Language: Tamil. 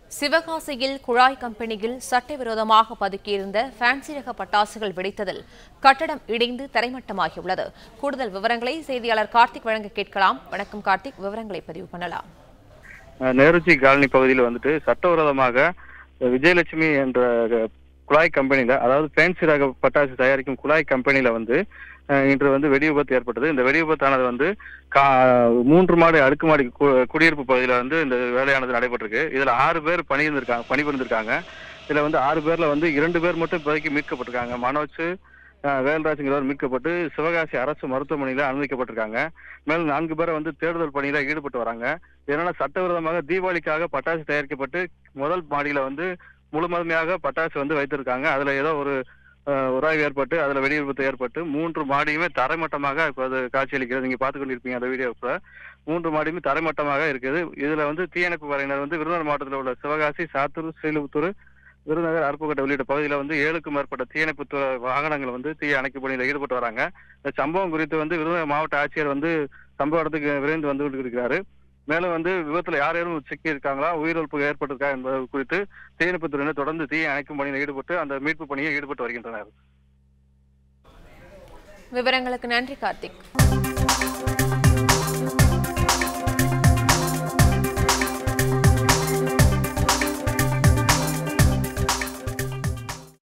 சிவகாசியில் குழாய் கம்பெனியில் சட்டவிரோதமாக பதுக்கியிருந்த ஃபேன்சி ரக பட்டாசுகள் வெடித்ததில் கட்டடம் இடிந்து தரைமட்டமாகியுள்ளது கூடுதல் விவரங்களை செய்தியாளர் கார்த்திக் வழங்க கேட்கலாம் வணக்கம் கார்த்திக் விவரங்களை பதிவு பண்ணலாம் அஹ் நேருஜி காலனி பகுதியில் வந்துட்டு சட்டவிரோதமாக விஜயலட்சுமி என்ற குழாய் கம்பெனியில அதாவது ஃபேன்சி ரக பட்டாசு தயாரிக்கும் குழாய் கம்பெனியில வந்து அஹ் இன்று வந்து வெடி விபத்து ஏற்பட்டது இந்த வெடி விபத்தானது வந்து கா மூன்று மாடி அடுக்குமாடி கு- குடியிருப்பு பகுதியில் வந்து இந்த வேலையானது நடைபெற்றிருக்கு இதுல ஆறு பேர் பணியிருந்திருக்காங்க பணிபுரிந்திருக்காங்க இதுல வந்து ஆறு பேர்ல வந்து இரண்டு பேர் மட்டும் இப்போதைக்கு மீட்கப்பட்டிருக்காங்க மனோஜ் அஹ் வேல்ராஜுங்கிறவர் மீட்கப்பட்டு சிவகாசி அரசு மருத்துவமனையில அனுமதிக்கப்பட்டிருக்காங்க மேலும் நான்கு பேரை வந்து தேடுதல் பணியில ஈடுபட்டு வராங்க இதனால சட்டவிரோதமாக தீபாவளிக்காக பட்டாசு தயாரிக்கப்பட்டு முதல் மாடியில வந்து முழுமையாக பட்டாசு வந்து வைத்திருக்காங்க அதுல ஏதோ ஒரு அஹ், உராய்வு ஏற்பட்டு அதுல வெடி விபத்து ஏற்பட்டு மூன்று மாடியுமே தரைமட்டமாக இப்போது காட்சியளிக்கிறது நீங்க பார்த்து கொண்டிருப்பீங்க அந்த வீடியோக்குள்ள மூன்று மாடியுமே தரைமட்டமாக இருக்குது இதுல வந்து தீயணைப்பு படையினர் வந்து விருதுநகர் மாவட்டத்தில் உள்ள சிவகாசி சாத்தூர் ஸ்ரீலிபுத்தூர் விருதுநகர் அருப்புக்கோட்டை உள்ளிட்ட பகுதியில் வந்து ஏழுக்கும் மேற்பட்ட தீயணைப்பு துறை வாகனங்கள் வந்து தீ அணைக்கும் பணியில் ஈடுபட்டு வராங்க இந்த சம்பவம் குறித்து வந்து விருதுநகர் மாவட்ட ஆட்சியர் வந்து சம்பவ இடத்துக்கு விரைந்து வந்து கொண்டிருக்கிறாரு மேலும் வந்து விபத்துல யார் யாரும் சிக்கி இருக்காங்களா உயிரிழப்பு ஏற்பட்டிருக்கா என்பது குறித்து தீயணைப்புத் துறையினர் தொடர்ந்து தீயை அணைக்கும் பணியில் ஈடுபட்டு அந்த மீட்பு பணியில் ஈடுபட்டு வருகின்றனர் விவரங்களுக்கு நன்றி கார்த்திக்